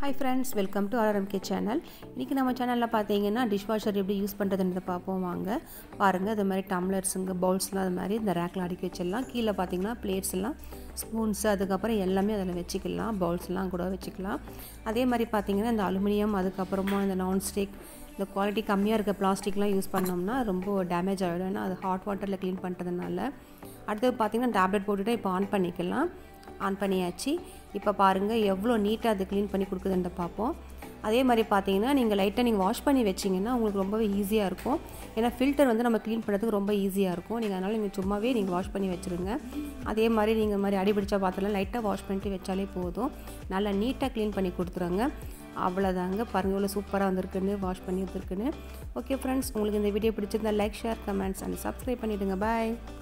hi friends welcome to RMK channel இன்றைக்கி நம்ம சேனலில் பார்த்தீங்கன்னா டிஷ் வாஷர் எப்படி யூஸ் பண்ணுறதுன்றதை பார்ப்போம் வாங்க பாருங்கள் அது மாதிரி டம்ளர்ஸுங்க பவுல்ஸ்லாம் அது மாதிரி இந்த ரேக்கில் அடுக்கி வச்சிடலாம் கீழே பார்த்தீங்கன்னா பிளேட்ஸ் எல்லாம் ஸ்பூன்ஸு அதுக்கப்புறம் எல்லாமே அதில் வச்சுக்கலாம் பவுல்ஸ்லாம் கூட வச்சுக்கலாம் அதே மாதிரி பார்த்தீங்கன்னா இந்த அலுமினியம் அதுக்கப்புறமா இந்த நான்ஸ்டிக் இந்த குவாலிட்டி கம்மியாக இருக்க பிளாஸ்டிக்லாம் யூஸ் பண்ணோம்னா ரொம்ப டேமேஜ் ஆகிடும் ஏன்னா அது ஹாட் வாட்டரில் க்ளீன் பண்ணுறதுனால அடுத்தது பார்த்திங்கன்னா டேப்லெட் போட்டுட்டு இப்போ ஆன் பண்ணிக்கலாம் ஆன் பண்ணியாச்சு இப்போ பாருங்கள் எவ்வளோ நீட்டாக அது க்ளீன் பண்ணி கொடுக்குதுன்ற பார்ப்போம் அதே மாதிரி பார்த்தீங்கன்னா நீங்கள் லைட்டாக நீங்கள் வாஷ் பண்ணி வச்சிங்கன்னா உங்களுக்கு ரொம்பவே ஈஸியாக இருக்கும் ஏன்னா ஃபில்டர் வந்து நம்ம க்ளீன் பண்ணுறதுக்கு ரொம்ப ஈஸியாக இருக்கும் நீங்கள் அதனால் நீங்கள் சும்மாவே நீங்கள் வாஷ் பண்ணி வச்சுருங்க அதே மாதிரி நீங்கள் மாதிரி அடிபிடிச்ச பாத்திரம் லைட்டாக வாஷ் பண்ணிட்டு வச்சாலே போதும் நல்லா நீட்டாக க்ளீன் பண்ணி கொடுத்துருங்க அவ்வளோதாங்க பாருங்கள் இவ்வளோ சூப்பராக வந்திருக்குன்னு வாஷ் பண்ணி வந்திருக்குன்னு ஓகே ஃப்ரெண்ட்ஸ் உங்களுக்கு இந்த வீடியோ பிடிச்சிருந்தா like share comments and subscribe பண்ணிவிடுங்க பாய்